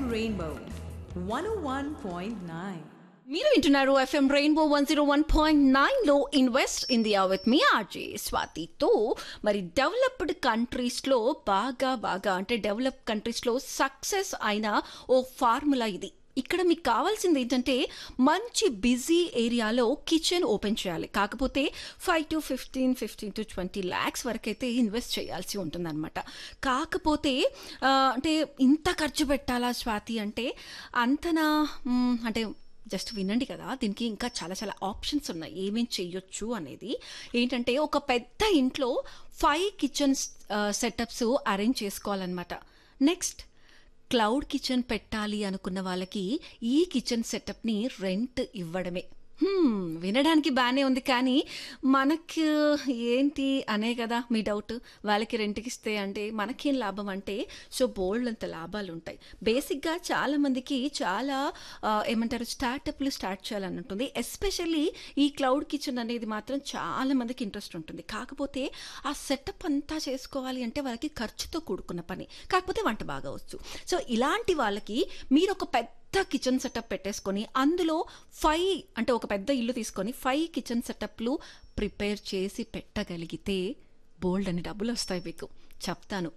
Rainbow 101.9. మీరు వింటున్నారు FM rainbow one zero one point నైన్లో ఇన్వెస్ట్ ఇండియా విత్ మీ ఆర్జే స్వాతితో మరి డెవలప్డ్ కంట్రీస్లో బాగా బాగా అంటే డెవలప్ కంట్రీస్లో సక్సెస్ అయిన ఓ ఫార్ములా ఇది ఇక్కడ మీకు కావాల్సింది ఏంటంటే మంచి బిజీ ఏరియాలో కిచెన్ ఓపెన్ చేయాలి కాకపోతే five to fifteen fifteen to twenty lakhs వరకు అయితే ఇన్వెస్ట్ చేయాల్సి ఉంటుందన్నమాట కాకపోతే ఆ, అంటే ఇంత ఖర్చు పెట్టాలా స్వాతి అంటే అంతనా మ్, అంటే జస్ట్ వినండి కదా దీనికి ఇంకా చాలా చాలా ఆప్షన్స్ ఉన్నాయి ఏమేం చేయొచ్చు అనేది ఏంటంటే ఒక పెద్ద ఇంట్లో ఫైవ్ కిచెన్ సెటప్స్ అరేంజ్ చేసుకోవాలన్నమాట నెక్స్ట్ క్లౌడ్ కిచెన్ పెట్టాలి అనుకున్న వాళ్ళకి ఈ కిచెన్ సెటప్ని రెంట్ ఇవ్వడమే హ్మ్, వినడానికి బాగానే ఉంది కానీ మనకు ఏంటి అనే కదా మీ డౌట్ వాళ్ళకి రెంట్కి ఇస్తే అంటే మనకేం లాభం అంటే సో బోల్డ్ అంత లాభాలు ఉంటాయి బేసిక్గా చాలా మందికి చాలా ఆ, ఏమంటారు స్టార్టప్లు స్టార్ట్ చేయాలని ఉంటుంది ఎస్పెషల్లీ ఈ క్లౌడ్ కిచెన్ అనేది మాత్రం చాలా మందికి ఇంట్రెస్ట్ ఉంటుంది కాకపోతే ఆ సెటప్ అంతా చేసుకోవాలి అంటే వాళ్ళకి ఖర్చుతో కూడుకున్న పని కాకపోతే వంట బాగా వచ్చు సో ఇలాంటి వాళ్ళకి మీరు ఒక పెద్ద పెద్ద కిచెన్ సెటప్ పెట్టేసుకొని అందులో ఫైవ్ అంటే ఒక పెద్ద ఇల్లు తీసుకొని ఫైవ్ కిచెన్ సెటప్లు ప్రిపేర్ చేసి పెట్టగలిగితే బోల్డ్ అని డబ్బులు వస్తాయి మీకు చెప్తాను